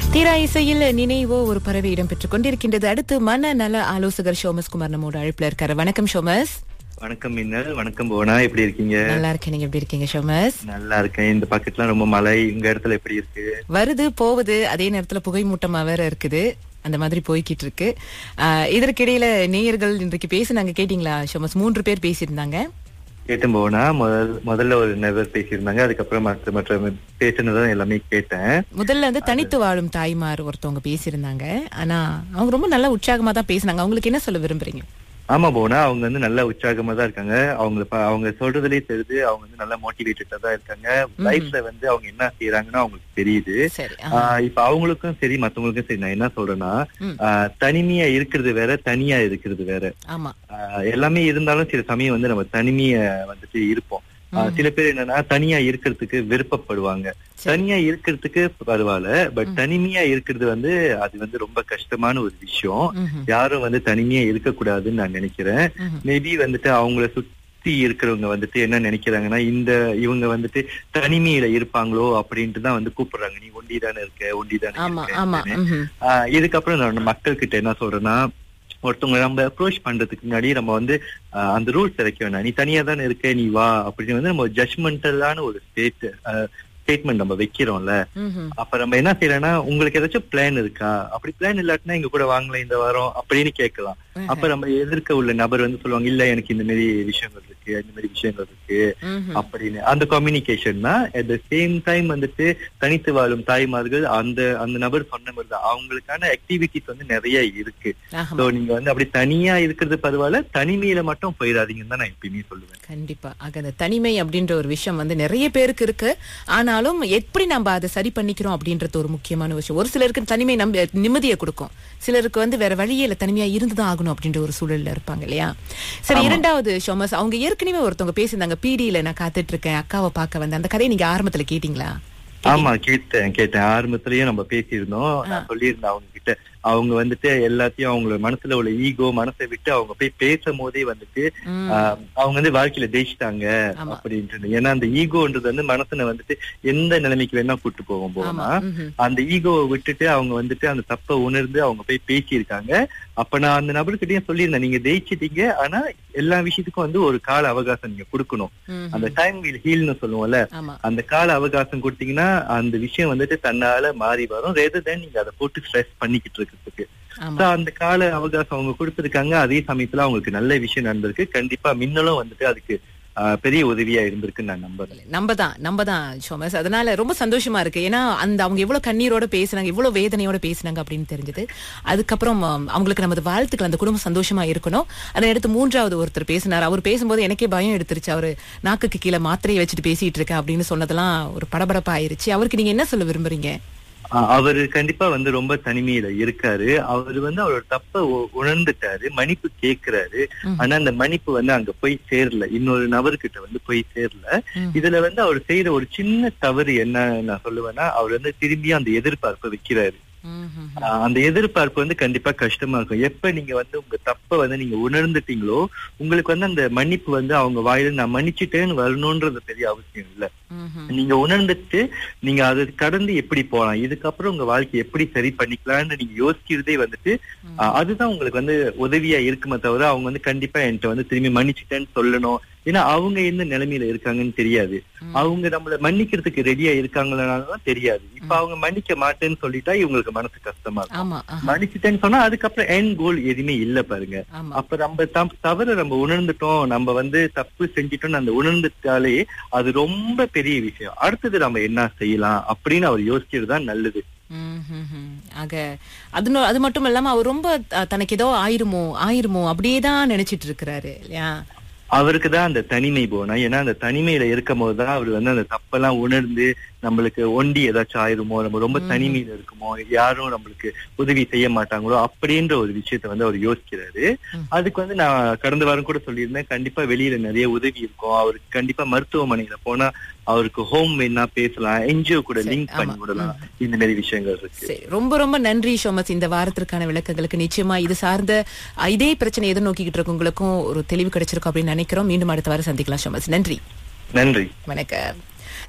தீரா இசையில் நினைவோ ஒரு பறவை இடம்பெற்றுக் கொண்டிருக்கின்றது அடுத்து மன நல ஆலோசகர் ஷோமஸ் குமார் நம்மோட அழைப்புல இருக்காரு வணக்கம் ஷோமஸ் வணக்கம் மின்னல் வணக்கம் போனா எப்படி இருக்கீங்க நல்லா இருக்கேன் நீங்க எப்படி இருக்கீங்க ஷோமஸ் நல்லா இருக்கேன் இந்த பக்கத்துல ரொம்ப மழை இந்த இடத்துல எப்படி இருக்கு வருது போகுது அதே நேரத்துல புகை மூட்டமா வேற இருக்குது அந்த மாதிரி போய்கிட்டு இருக்கு ஆஹ், இதற்கிடையில நேயர்கள் இன்றைக்கு பேசினாங்க கேட்டீங்களா ஷோமஸ் மூன்று பேர் பேசியிருந்தாங்க கேட்டும் போனா முதல் முதல்ல ஒரு நபர் பேசியிருந்தாங்க அதுக்கப்புறம் மற்ற மற்ற பேசினதான் எல்லாமே கேட்டேன் முதல்ல வந்து தனித்து வாழும் தாய்மார் ஒருத்தவங்க பேசியிருந்தாங்க ஆனா அவங்க ரொம்ப நல்லா உற்சாகமா தான் பேசினாங்க அவங்களுக்கு என்ன சொல்ல விரும்புறீங்க ஆமா போனா அவங்க வந்து நல்ல உற்சாகமா தான் இருக்காங்க அவங்க ப- அவங்க சொல்றதுலயே தெரியுது அவங்க வந்து நல்லா மோட்டிவேட்டடா தான் இருக்காங்க லைஃப்ல வந்து அவங்க என்ன செய்யறாங்கன்னு அவங்களுக்கு தெரியுது சரி ஆ. ஆஹ் இப்ப அவங்களுக்கும் சரி மத்தவங்களுக்கும் சரி நான் என்ன சொல்றேன்னா ம். ஆஹ் தனிமையா இருக்கிறது வேற தனியா இருக்கிறது வேற ஆமா ஆஹ் எல்லாமே இருந்தாலும் சில சமயம் வந்து நம்ம தனிமைய வந்துட்டு இருப்போம் ஆஹ் சில பேர் என்னன்னா தனியா இருக்கிறதுக்கு விருப்பப்படுவாங்க தனியா இருக்கிறதுக்கு பரவாயில்ல பட் தனிமையா இருக்கிறது வந்து அது வந்து ரொம்ப கஷ்டமான ஒரு விஷயம் ம்ஹும். யாரும் வந்து தனிமையா இருக்கக்கூடாதுன்னு நான் நினைக்கிறேன் ம்ஹும். மேபி வந்துட்டு அவங்கள சுத்தி இருக்கிறவங்க வந்துட்டு என்ன நினைக்கிறாங்கன்னா இந்த இவங்க வந்துட்டு தனிமையில இருப்பாங்களோ அப்படின்ட்டு தான் வந்து கூப்பிடுறாங்க நீ ஒண்டி தானே இருக்க ஒண்டி தானே ஆமா இருக்க ஆமா ம்ஹும். ஆஹ் இதுக்கப்புறம் நான் மக்கள் கிட்ட என்ன சொல்றேன்னா ஒருத்தவங்க நம்ம அப்ரோச் பண்றதுக்கு முன்னாடி நம்ம வந்து ஆஹ் அந்த ரூல்ஸ் இறக்க வேண்டாம் நீ தனியா தானே இருக்க நீ வா அப்படின்னு வந்து நம்ம ஜட்மெண்டலான ஒரு ஸ்டேட் ஸ்டேட்மெண்ட் நம்ம வைக்கிறோம்ல ம்ஹும். அப்ப நம்ம என்ன செய்யறோம்னா உங்களுக்கு ஏதாச்சும் பிளான் இருக்கா அப்படி பிளான் இல்லாட்டினா இங்க கூட வாங்கலாம் இந்த வாரம் அப்படின்னு கேட்கலாம் அப்ப நம்ம எதிர்க்க உள்ள நபர் வந்து சொல்லுவாங்க இல்ல எனக்கு இந்த மாதிரி விஷயங்கள் இருக்கு இந்த மாதிரி விஷயங்கள் இருக்கு ம்ஹும். அப்படின்னு அந்த கம்யூனிகேஷன் தான் அட் த சேம் டைம் வந்துட்டு தனித்து வாழும் தாய்மார்கள் அந்த அந்த நபர் சொன்ன மாதிரி தான் அவங்களுக்கான ஆக்டிவிட்டிஸ் வந்து நிறைய இருக்கு ஆமா. சோ நீங்க வந்து அப்படி தனியா இருக்கிறது பரவாயில்ல தனிமையில மட்டும் போயிடாதீங்கன்னு தான் நான் எப்பயுமே சொல்லுவேன் கண்டிப்பா ஆக அந்த தனிமை அப்படின்ற ஒரு விஷயம் வந்து நிறைய பேருக்கு இருக்கு ஆனாலும் எப்படி நம்ம அதை சரி பண்ணிக்கிறோம் அப்படின்றது ஒரு முக்கியமான விஷயம் ஒரு சிலருக்கு தனிமை நம்ப நிம்மதியை கொடுக்கும் சிலருக்கு வந்து வேற வழியே இல்ல தனிமையா இருந்துதான் ஆகணும் அப்படின்ற ஒரு சூழல்ல இருப்பாங்க இல்லையா சரி இரண்டாவது ஷோமஸ் அவங்க ஏற்கனவே ஒருத்தவங்க பேசியிருந்தாங்க பிடியில நான் காத்துட்டு இருக்கேன் அக்காவை பார்க்க வந்தேன் அந்த கதையை நீங்க ஆரம்பத்துல கேட்டீங்களா ஆமா கேட்டேன் கேட்டேன் ஆரம்பத்திலயும் நம்ம பேசியிருந்தோம் நான் சொல்லியிருந்தேன் அவங்க கிட்ட அவங்க வந்துட்டு எல்லாத்தையும் அவங்க மனசுல உள்ள ஈகோ மனசை விட்டு அவங்க போய் பேசும் போதே வந்துட்டு ம். ஆஹ், அவங்க வந்து வாழ்க்கையில ஜெயிச்சிட்டாங்க ஆமா. அப்படின்ட்டு ஏன்னா அந்த ஈகோன்றது வந்து மனசுல வந்துட்டு எந்த நிலைமைக்கு வேணா கூட்டு போகும் ஆமா போனா ம்ஹும். அந்த ஈகோவை விட்டுட்டு அவங்க வந்துட்டு அந்த தப்பை உணர்ந்து அவங்க போய் பேசியிருக்காங்க அப்ப நான் அந்த நபர்கிட்டயும் சொல்லியிருந்தேன் நீங்க ஜெயிச்சிட்டீங்க ஆனா எல்லா விஷயத்துக்கும் வந்து ஒரு கால அவகாசம் நீங்க கொடுக்கணும் ம்ஹும். அந்த டைம் வில் ஹீல்னு சொல்லுவோம்ல ஆமா அந்த கால அவகாசம் கொடுத்தீங்கன்னா அந்த விஷயம் வந்துட்டு தன்னால மாறி வரும் ரேதர் தென் நீங்க அதை போட்டு ஸ்ட்ரெஸ் பண்ணிக்கிட்டு இருக்கிறதுக்கு ஆமா So, அந்த கால அவகாசம் அவங்க கொடுத்திருக்காங்க அதே சமயத்துல அவங்களுக்கு நல்ல விஷயம் நடந்திருக்கு கண்டிப்பா மின்னலும் வந்துட்டு அதுக்கு ஆஹ், பெரிய உதவியா இருந்திருக்குன்னு நான் நம்புறேன் நம்ம தான் நம்ம தான் ஷோமஸ் அதனால ரொம்ப சந்தோஷமா இருக்கு ஏன்னா அந்த அவங்க எவ்வளவு கண்ணீரோட பேசுனாங்க எவ்வளவு வேதனையோட பேசுனாங்க அப்படின்னு தெரிஞ்சது அதுக்கப்புறம் ஆம், அவங்களுக்கு நமது வாழ்த்துக்கள் அந்த குடும்பம் சந்தோஷமா இருக்கணும் அதை அடுத்து மூன்றாவது ஒருத்தர் பேசினார் அவர் பேசும்போது எனக்கே பயம் எடுத்துருச்சு அவரு நாக்குக்கு கீழே மாத்திரையை வச்சுட்டு பேசிட்டு இருக்கேன் அப்படின்னு சொன்னதெல்லாம் ஒரு படபடப்பா ஆயிருச்சு அவருக்கு நீங்க என்ன சொல்ல விரும்புறீங்க ஆஹ், அவரு கண்டிப்பா வந்து ரொம்ப தனிமையில இருக்காரு அவர் வந்து அவரோட தப்ப உ- உணர்ந்துட்டாரு மன்னிப்பு கேக்குறாரு ம். ஆனா அந்த மன்னிப்பு வந்து அங்க போய் சேரல இன்னொரு நபர்கிட்ட வந்து போய் சேரல ம். இதுல வந்து அவர் செய்யற ஒரு சின்ன தவறு என்ன நான் சொல்லுவேன்னா அவர் வந்து திரும்பி அந்த எதிர்பார்ப்பை வைக்கிறாரு ம்ஹும். ஆஹ் அந்த எதிர்பார்ப்பு வந்து கண்டிப்பா கஷ்டமா இருக்கும் எப்ப நீங்க வந்து உங்க தப்ப வந்து நீங்க உணர்ந்துட்டீங்களோ உங்களுக்கு வந்து அந்த மன்னிப்பு வந்து அவங்க வாயில நான் மன்னிச்சிட்டேன்னு வரணும்ன்றது பெரிய அவசியம் இல்ல ம்ஹும். நீங்க உணர்ந்துட்டு நீங்க அதை கடந்து எப்படி போலாம் இதுக்கப்புறம் உங்க வாழ்க்கை எப்படி சரி பண்ணிக்கலாம்னு நீங்க யோசிக்கிறதே வந்துட்டு ஆஹ் அதுதான் உங்களுக்கு வந்து உதவியா இருக்குமே தவிர அவங்க வந்து கண்டிப்பா என்கிட்ட வந்து திரும்பி மன்னிச்சிட்டேன்னு சொல்லணும் ஏன்னா அவங்க எந்த நிலைமையில இருக்காங்கன்னு தெரியாது அவங்க நம்மள மன்னிக்கிறதுக்கு ரெடியா இருக்காங்களான்னு தெரியாது இப்ப அவங்க மன்னிக்க மாட்டேன்னு சொல்லிட்டா இவங்களுக்கு மனசு கஷ்டமா இருக்கும் ஆமா ஆஹா. மன்னிச்சிட்டேன்னு சொன்னா அதுக்கப்புறம் என் கோல் எதுவுமே இல்ல பாருங்க ஆமா அப்ப நம்ம தப்- தவற நம்ம உணர்ந்துட்டோம் நம்ம வந்து தப்பு செஞ்சிட்டோம்னு அந்த உணர்ந்துட்டாலே அது ரொம்ப பெரிய விஷயம் அடுத்தது நம்ம என்ன செய்யலாம் அப்படின்னு அவர் யோசிக்கிறது தான் நல்லது ம்ஹும்ஹும். ஆக அது நோ- அது மட்டும் இல்லாம அவர் ரொம்ப அஹ், தனக்கு ஏதோ ஆயிருமோ ஆயிருமோ அப்படியே தான் நினைச்சிட்டு இருக்கிறாரு இல்லையா அவருக்கு தான் அந்த தனிமை போனா ஏன்னா அந்த தனிமையில இருக்கும் போதுதான் அவர் வந்து அந்த தப்பெல்லாம் உணர்ந்து நம்மளுக்கு ஒண்டி ஏதாச்சும் ஆயிருமோ நம்ம ரொம்ப தனிமையில இருக்குமோ யாரும் நம்மளுக்கு உதவி செய்ய மாட்டாங்களோ அப்படின்ற ஒரு விஷயத்த வந்து அவர் யோசிக்கிறாரு ம். அதுக்கு வந்து நான் கடந்த வாரம் கூட சொல்லியிருந்தேன் கண்டிப்பா வெளியில நிறைய உதவி இருக்கும் அவருக்கு கண்டிப்பா மருத்துவமனையில போனா அவருக்கு ஹோம் வேணா பேசலாம் என்ஜிஓ கூட சரி, லிங்க் பண்ணி ஆமா. விடலாம் இந்த மாதிரி விஷயங்கள் இருக்கு சரி ரொம்ப ரொம்ப நன்றி ஷோமஸ் இந்த வாரத்திற்கான விளக்கங்களுக்கு நிச்சயமா இது சார்ந்த அஹ், இதே பிரச்சனை எதிர்நோக்கிக்கிட்டு இருக்கவங்களுக்கும் ஒரு தெளிவு கிடைச்சிருக்கும் அப்படின்னு நினைக்கிறோம் மீண்டும் அடுத்த வாரம் சந்திக்கலாம் ஷோமஸ் நன்றி நன்றி வணக்கம்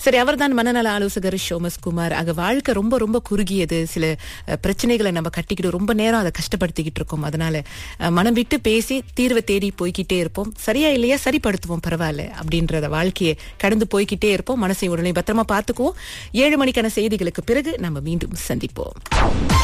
சரி அவர்தான் மனநல ஆலோசகர் ஷோமஸ் குமார் அங்க வாழ்க்கை ரொம்ப ரொம்ப குறுகியது சில அஹ், பிரச்சனைகளை நம்ம கட்டிக்கிட்டு ரொம்ப நேரம் அதை கஷ்டப்படுத்திக்கிட்டு இருக்கோம் அதனால அஹ், மனம் விட்டு பேசி தீர்வை தேடி போய்க்கிட்டே இருப்போம் சரியா இல்லையா சரிப்படுத்துவோம் பரவாயில்ல அப்படின்றத வாழ்க்கையை கடந்து போய்க்கிட்டே இருப்போம் மனசை உடனே பத்திரமா பார்த்துக்குவோம் ஏழு மணிக்கான செய்திகளுக்கு பிறகு நம்ம மீண்டும் சந்திப்போம்